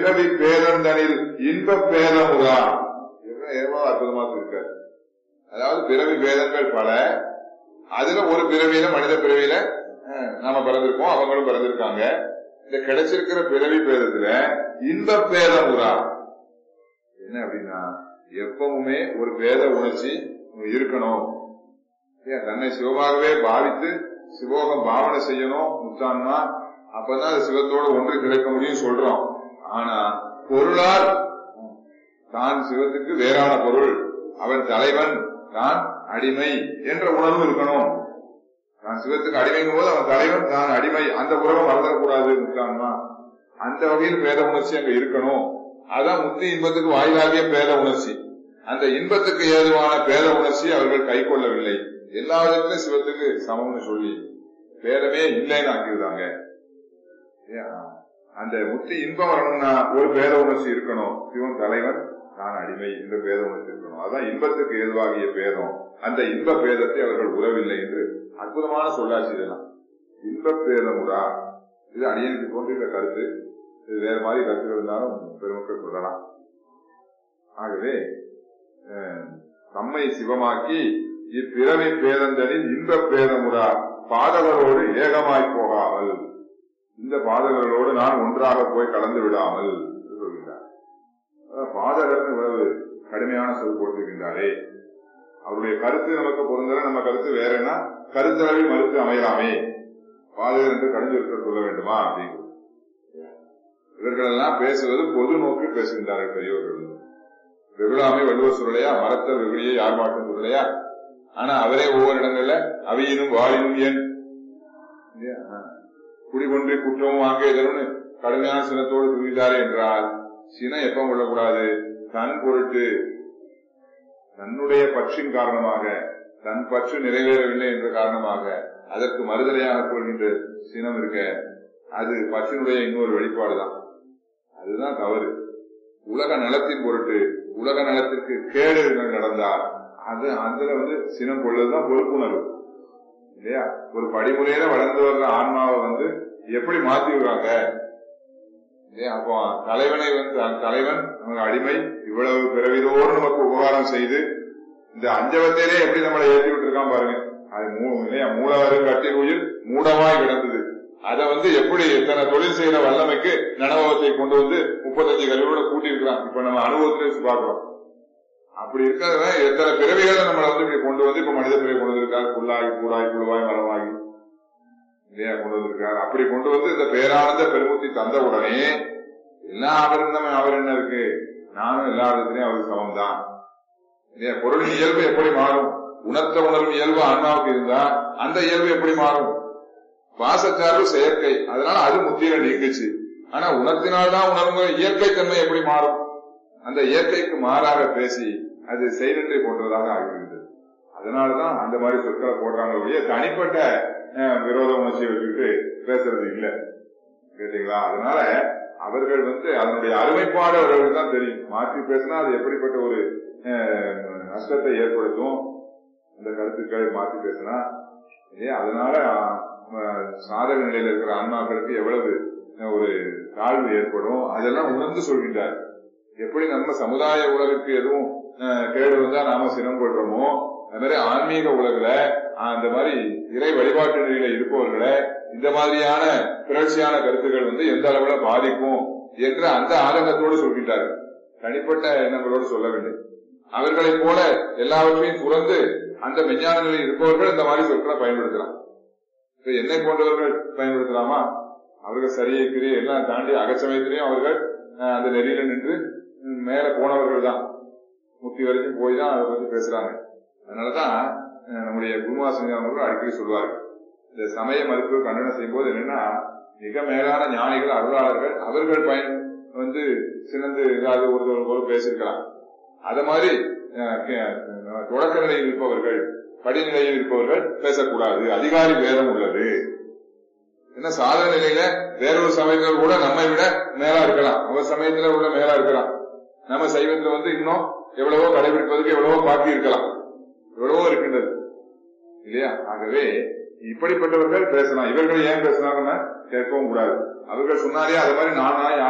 பிறவி பேரந்தனில் இன்ப பேரமுதா எவ்வளவு அற்புதமா இருக்காரு அதாவது பிறவி பேதங்கள் பல அதுல ஒரு பிறவியில மனித பிறவியில அஹ், நாம பிறந்திருக்கோம் அவங்களும் பிறந்திருக்காங்க இந்த கிடைச்சிருக்கிற பிறவி பேதத்துல இன்ப பேதமுதா என்ன அப்படின்னா எப்பவுமே ஒரு பேத உணர்ச்சி இருக்கணும் ஏன் தன்னை சிவமாகவே பாவித்து சிவோகம் பாவனை செய்யணும் முத்தான்மா அப்பதான் அது சிவத்தோட ஒன்று கிடைக்க முடியும் சொல்றோம் ஆனா பொருளால் தான் சிவத்துக்கு வேறான பொருள் அவன் தலைவன் தான் அடிமை என்ற உணர்வு இருக்கணும் நான் சிவத்துக்கு அடிமைங்கும் போது அவன் தலைவன் தான் அடிமை அந்த உறவை மறந்துடக்கூடாது முத்தான்மா அந்த வகையில் பேத உணர்ச்சி அங்க இருக்கணும் அதான் முத்தி இன்பத்துக்கு வாயிலாகிய பேத உணர்ச்சி அந்த இன்பத்துக்கு ஏதுவான பேத உணர்ச்சி அவர்கள் கை கொள்ளவில்லை எல்லா விதத்திலும் சிவத்துக்கு சமம்னு சொல்லி பேதமே இல்லைன்னு ஆக்கியிருந்தாங்க ஏன், அந்த முத்தி இன்பம் வரணும்னா ஒரு பேத உணர்ச்சி இருக்கணும் சிவன் தலைவன் நான் அடிமை இந்த பேத உணர்ச்சி இருக்கணும் அதான் இன்பத்துக்கு ஏதுவாகிய பேதம் அந்த இன்ப பேதத்தை அவர்கள் உறவில்லை என்று அற்புதமான சொல்லாட்சி இதெல்லாம் இன்ப பேதமுடா இது அடியனுக்கு தோன்றுகிற கருத்து இது வேற மாதிரி கருத்துக்கள் இருந்தாலும் பெருமக்கள் சொல்லலாம் ஆகவே அஹ், தம்மை சிவமாக்கி இப்பிறவி பேதந்தனில் இன்ப பேதமுடா பாதகரோடு ஏகமாய் போகாமல் இந்த பாதகர்களோடு நான் ஒன்றாக போய் கலந்து விடாமல் என்று சொல்கிறார் அஹ், பாதகர்னு இவ்வளவு கடுமையான சொல் போட்டிருக்கின்றாரே அவருடைய கருத்து நமக்கு பொருந்தல நம்ம கருத்து வேறன்னா கருத்தளவில் மறுத்து அமையலாமே பாதகர் என்று கடிந்து இருக்க சொல்ல வேண்டுமா அப்படின்னு இவர்களெல்லாம் பேசுவது பொது நோக்கில் பேசுகின்றார்கள் பெரியவர்கள் வெகுளாமை வள்ளுவர் சொல்லலையா மரத்த வெகுளியை யார் மாட்டும் சொல்லலையா ஆனா அவரே ஒவ்வொரு இடங்கள்ல அவையினும் வாழினும் என் இல்லையா? ஆ. குடிகொன்றி குற்றமும் வாங்க எதனும்னு கடுமையான சினத்தோடு துணிந்தாரே என்றால் சினம் எப்ப கொள்ளக்கூடாது தன் பொருட்டு தன்னுடைய பற்றின் காரணமாக தன் பற்று நிறைவேறவில்லை என்ற காரணமாக அதற்கு மறுதலையாக கொள்கின்ற சினம் இருக்க அது பற்றினுடைய இன்னொரு வெளிப்பாடுதான் அதுதான் தவறு உலக நலத்தின் பொருட்டு உலக நலத்திற்கு கேடு நடந்தால் அது அதுல வந்து சினம் கொள்வதுதான் பொறுப்புணர்வு இல்லையா ஒரு படிமுறையில வளர்ந்து வர்ற ஆன்மாவை வந்து எப்படி மாத்தி விடுறாங்க இல்லையா அப்போ தலைவனை வந்து அந்த தலைவன் நமக்கு அடிமை இவ்வளவு பிறவிதோடு நமக்கு உபகாரம் செய்து இந்த அஞ்சவத்திலே எப்படி நம்மளை ஏற்றி விட்டுருக்கான் பாருங்க அது மூ- இல்லையா மூலவரு கட்டில் உயிர் மூடமாய் கிடந்தது அதை வந்து எப்படி இத்தனை தொழில் செய்யற வல்லமைக்கு நனவத்தை கொண்டு வந்து முப்பத்தஞ்சு கல்வியோட கூட்டி இருக்கிறான் இப்ப நம்ம அனுபவத்திலே வச்சு பார்க்கிறோம் அப்படி இருக்கிறத எத்தனை பிறவிகளை நம்மளை வந்து இப்படி கொண்டு வந்து இப்ப மனித பிறவி கொண்டு வந்திருக்காரு புல்லாகி கூடாய் புழுவாய் மரமாகி இல்லையா கொண்டு வந்திருக்காரு அப்படி கொண்டு வந்து இந்த பேரானந்த பெருமுத்தி தந்த உடனே எல்லாம் அவர் இருந்தவன் அவர் என்ன இருக்கு நானும் எல்லா விதத்திலையும் அவருக்கு சமம் தான் இல்லையா பொருளின் இயல்பு எப்படி மாறும் உணர்த்த உணர்வு இயல்பு ஆன்மாவுக்கு இருந்தா அந்த இயல்பு எப்படி மாறும் வாசச்சார்பு செயற்கை அதனால அது முத்தியில நீக்குச்சு ஆனா உணர்த்தினால்தான் உணர்வுங்கிற இயற்கை தன்மை எப்படி மாறும் அந்த இயற்கைக்கு மாறாக பேசி அது செயலற்றை போன்றதாக ஆகிவிடுது அதனாலதான் அந்த மாதிரி சொற்களை போடுறாங்க ஒழிய தனிப்பட்ட அஹ், விரோத உணர்ச்சியை வச்சுக்கிட்டு பேசுறது இல்ல கேட்டீங்களா அதனால அவர்கள் வந்து அதனுடைய அருமைப்பாடு அவர்களுக்கு தான் தெரியும் மாற்றி பேசினா அது எப்படிப்பட்ட ஒரு அஹ், நஷ்டத்தை ஏற்படுத்தும் அந்த கருத்துக்களை மாற்றி பேசினா இல்லையா அதனால அஹ், சாதக நிலையில இருக்கிற ஆன்மாக்களுக்கு எவ்வளவு அஹ், ஒரு தாழ்வு ஏற்படும் அதெல்லாம் உணர்ந்து சொல்கின்றார் எப்படி நம்ம சமுதாய உலகுக்கு எதுவும் அஹ், கேடு வந்தா நாம சினம் கொள்றோமோ அது மாதிரி ஆன்மீக உலகுல அஹ், அந்த மாதிரி இறை வழிபாட்டு நிலையில இருப்பவர்களை இந்த மாதிரியான புரட்சியான கருத்துக்கள் வந்து எந்த அளவுல பாதிக்கும் என்று அந்த ஆதங்கத்தோடு சொல்கின்றார்கள் தனிப்பட்ட எண்ணங்களோடு சொல்லவில்லை அவர்களைப் போல எல்லாவற்றையும் துறந்து அந்த மெஞ்ஞான நிலையில் இருப்பவர்கள் இந்த மாதிரி சொற்களை பயன்படுத்தலாம் இப்ப என்னை போன்றவர்கள் பயன்படுத்தலாமா அவர்கள் சரியை கிரியை எல்லாம் தாண்டி அகச்சமயத்திலையும் அவர்கள் அஹ், அந்த நெறியில நின்று ம், மேல போனவர்கள் தான் முத்தி வரைக்கும் போய் தான் அதை பத்தி பேசுறாங்க அதனாலதான் அஹ், நம்முடைய குருமாசிங்க அவர்கள் அடிக்கடி சொல்வார்கள் இந்த சமய மறுப்பு கண்டனம் செய்யும் போது என்னன்னா மிக மேலான ஞானிகள் அருளாளர்கள் அவர்கள் பயன் வந்து சிறந்து ஏதாவது ஒரு ஒரு பேசியிருக்கலாம் அத மாதிரி அஹ், கே- தொடக்க நிலையில் இருப்பவர்கள் படிநிலையில் இருப்பவர்கள் பேசக்கூடாது அதிகாரி பேதம் உள்ளது என்ன சாதன நிலையில வேறொரு சமயத்தில் கூட நம்மை விட மேலா இருக்கலாம் அவர் சமயத்துல உள்ள மேலா இருக்கலாம் நம்ம சைவத்துல வந்து இன்னும் எவ்வளவோ கடைபிடிப்பதற்கு எவ்வளவோ பாக்கி இருக்கலாம் எவ்வளவோ இருக்கின்றது இல்லையா ஆகவே இப்படிப்பட்டவர்கள் பேசலாம் இவர்கள் ஏன் பேசுனாங்கன்னா கேட்கவும் கூடாது அவர்கள் சொன்னாலே அது மாதிரி நானா